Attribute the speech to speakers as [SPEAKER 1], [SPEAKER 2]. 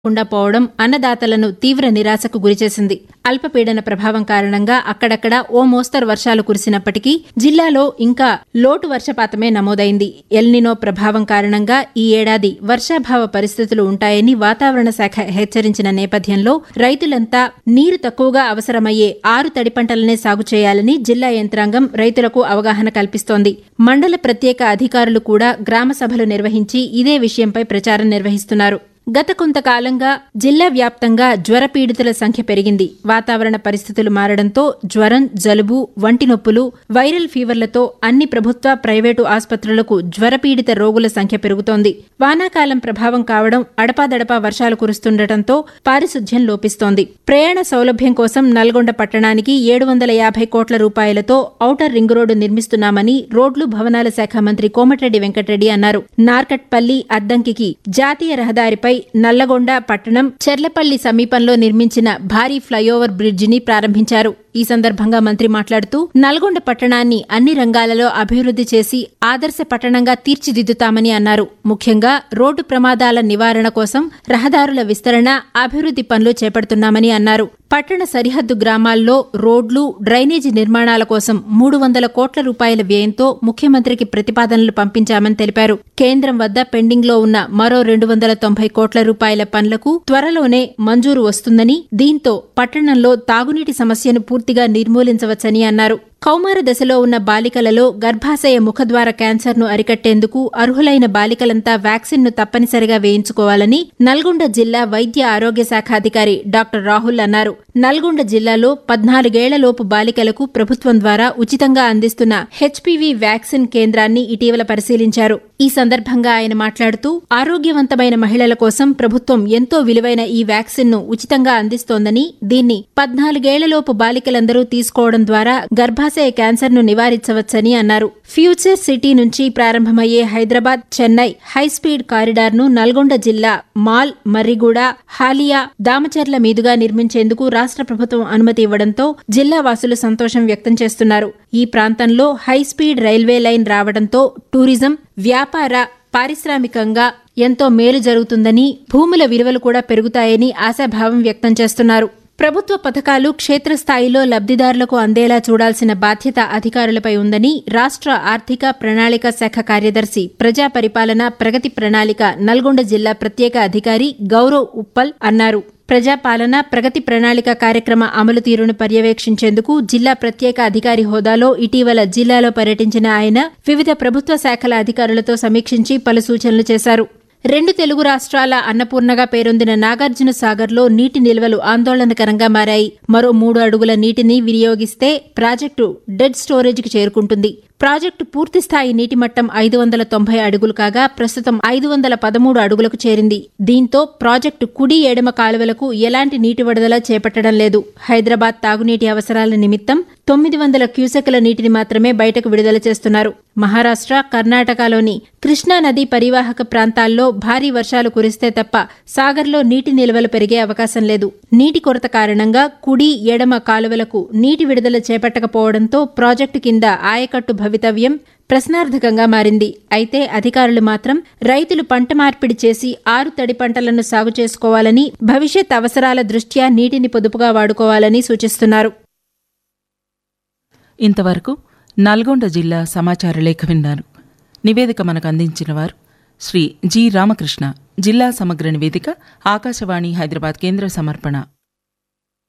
[SPEAKER 1] కుండా పోవడం అన్నదాతలను తీవ్ర నిరాశకు గురిచేసింది అల్పపీడన ప్రభావం కారణంగా అక్కడక్కడ ఓ మోస్తరు వర్షాలు కురిసినప్పటికీ జిల్లాలో ఇంకా లోటు వర్షపాతమే నమోదైంది ఎల్నినో ప్రభావం కారణంగా ఈ ఏడాది వర్షాభావ పరిస్థితులు ఉంటాయని వాతావరణ శాఖ హెచ్చరించిన నేపథ్యంలో రైతులంతా నీరు తక్కువగా అవసరమయ్యే ఆరు తడి పంటలనే సాగు చేయాలని జిల్లా యంత్రాంగం రైతులకు అవగాహన కల్పిస్తోంది మండల ప్రత్యేక అధికారులు కూడా గ్రామ సభలు నిర్వహించి ఇదే విషయంపై ప్రచారం నిర్వహిస్తున్నారు గత కొంతకాలంగా జిల్లా వ్యాప్తంగా జ్వర పీడితుల సంఖ్య పెరిగింది వాతావరణ పరిస్థితులు మారడంతో జ్వరం జలుబు వంటి నొప్పులు వైరల్ ఫీవర్లతో అన్ని ప్రభుత్వ ప్రైవేటు ఆసుపత్రులకు జ్వరపీడిత రోగుల సంఖ్య పెరుగుతోంది వానాకాలం ప్రభావం కావడం అడపాదడపా వర్షాలు కురుస్తుండటంతో పారిశుధ్యం లోపిస్తోంది ప్రయాణ సౌలభ్యం కోసం నల్గొండ పట్టణానికి ఏడు వందల యాభై కోట్ల రూపాయలతో ఔటర్ రింగ్ రోడ్డు నిర్మిస్తున్నామని రోడ్లు భవనాల శాఖ మంత్రి కోమటిరెడ్డి వెంకటరెడ్డి అన్నారు నార్కట్పల్లి అద్దంకికి జాతీయ రహదారిపై నల్లగొండ పట్టణం చెర్లపల్లి సమీపంలో నిర్మించిన భారీ ఫ్లైఓవర్ బ్రిడ్జిని ప్రారంభించారు ఈ సందర్భంగా మంత్రి మాట్లాడుతూ నల్గొండ పట్టణాన్ని అన్ని రంగాలలో అభివృద్ది చేసి ఆదర్శ పట్టణంగా తీర్చిదిద్దుతామని అన్నారు ముఖ్యంగా రోడ్డు ప్రమాదాల నివారణ కోసం రహదారుల విస్తరణ అభివృద్ది పనులు చేపడుతున్నామని అన్నారు పట్టణ సరిహద్దు గ్రామాల్లో రోడ్లు డ్రైనేజీ నిర్మాణాల కోసం మూడు వందల కోట్ల రూపాయల వ్యయంతో ముఖ్యమంత్రికి ప్రతిపాదనలు పంపించామని తెలిపారు కేంద్రం వద్ద పెండింగ్లో ఉన్న మరో రెండు వందల తొంభై కోట్ల రూపాయల పనులకు త్వరలోనే మంజూరు వస్తుందని దీంతో పట్టణంలో తాగునీటి సమస్యను పూర్తిగా నిర్మూలించవచ్చని అన్నారు కౌమార దశలో ఉన్న బాలికలలో గర్భాశయ ముఖద్వార క్యాన్సర్ను అరికట్టేందుకు అర్హులైన బాలికలంతా వ్యాక్సిన్ను తప్పనిసరిగా వేయించుకోవాలని నల్గొండ జిల్లా వైద్య ఆరోగ్య శాఖ అధికారి డాక్టర్ రాహుల్ అన్నారు నల్గొండ జిల్లాలో పద్నాలుగేళ్లలోపు బాలికలకు ప్రభుత్వం ద్వారా ఉచితంగా అందిస్తున్న హెచ్పివి వ్యాక్సిన్ కేంద్రాన్ని ఇటీవల పరిశీలించారు ఈ సందర్భంగా ఆయన మాట్లాడుతూ ఆరోగ్యవంతమైన మహిళల కోసం ప్రభుత్వం ఎంతో విలువైన ఈ వ్యాక్సిన్ను ఉచితంగా అందిస్తోందని దీన్ని పద్నాలుగేళ్లలోపు బాలికలందరూ తీసుకోవడం ద్వారా గర్భాశయ క్యాన్సర్ను నివారించవచ్చని అన్నారు ఫ్యూచర్ సిటీ నుంచి ప్రారంభమయ్యే హైదరాబాద్ చెన్నై హైస్పీడ్ కారిడార్ను నల్గొండ జిల్లా మాల్ మర్రిగూడ హాలియా దామచర్ల మీదుగా నిర్మించేందుకు రాష్ట్ర ప్రభుత్వం అనుమతి ఇవ్వడంతో జిల్లా వాసులు సంతోషం వ్యక్తం చేస్తున్నారు ఈ ప్రాంతంలో హైస్పీడ్ రైల్వే లైన్ రావడంతో టూరిజం వ్యాపార పారిశ్రామికంగా ఎంతో మేలు జరుగుతుందని భూముల విలువలు కూడా పెరుగుతాయని ఆశాభావం వ్యక్తం చేస్తున్నారు ప్రభుత్వ పథకాలు క్షేత్రస్థాయిలో లబ్దిదారులకు అందేలా చూడాల్సిన బాధ్యత అధికారులపై ఉందని రాష్ట్ర ఆర్థిక ప్రణాళిక శాఖ కార్యదర్శి ప్రజా పరిపాలన ప్రగతి ప్రణాళిక నల్గొండ జిల్లా ప్రత్యేక అధికారి గౌరవ్ ఉప్పల్ అన్నారు ప్రజాపాలన ప్రగతి ప్రణాళిక కార్యక్రమ అమలు తీరును పర్యవేక్షించేందుకు జిల్లా ప్రత్యేక అధికారి హోదాలో ఇటీవల జిల్లాలో పర్యటించిన ఆయన వివిధ ప్రభుత్వ శాఖల అధికారులతో సమీక్షించి పలు సూచనలు చేశారు రెండు తెలుగు రాష్ట్రాల అన్నపూర్ణగా పేరొందిన నాగార్జున సాగర్లో నీటి నిల్వలు ఆందోళనకరంగా మారాయి మరో మూడు అడుగుల నీటిని వినియోగిస్తే ప్రాజెక్టు డెడ్ స్టోరేజ్కి చేరుకుంటుంది ప్రాజెక్టు పూర్తిస్థాయి నీటి మట్టం ఐదు వందల తొంభై అడుగులు కాగా ప్రస్తుతం ఐదు వందల పదమూడు అడుగులకు చేరింది దీంతో ప్రాజెక్టు కుడి ఎడమ కాలువలకు ఎలాంటి నీటి విడుదల చేపట్టడం లేదు హైదరాబాద్ తాగునీటి అవసరాల నిమిత్తం తొమ్మిది వందల క్యూసెక్ల నీటిని మాత్రమే బయటకు విడుదల చేస్తున్నారు మహారాష్ట్ర కర్ణాటకలోని కృష్ణా నదీ పరివాహక ప్రాంతాల్లో భారీ వర్షాలు కురిస్తే తప్ప సాగర్లో నీటి నిల్వలు పెరిగే అవకాశం లేదు నీటి కొరత కారణంగా కుడి ఎడమ కాలువలకు నీటి విడుదల చేపట్టకపోవడంతో ప్రాజెక్టు కింద ఆయకట్టు భవితవ్యం ప్రశ్నార్థకంగా మారింది అయితే అధికారులు మాత్రం రైతులు పంట మార్పిడి చేసి ఆరు తడి పంటలను సాగు చేసుకోవాలని భవిష్యత్ అవసరాల దృష్ట్యా నీటిని పొదుపుగా వాడుకోవాలని సూచిస్తున్నారు
[SPEAKER 2] ఇంతవరకు నల్గొండ జిల్లా సమాచార లేఖ విన్నారు నివేదిక మనకు అందించిన వారు శ్రీ జి రామకృష్ణ జిల్లా సమగ్ర నివేదిక ఆకాశవాణి హైదరాబాద్ కేంద్ర సమర్పణ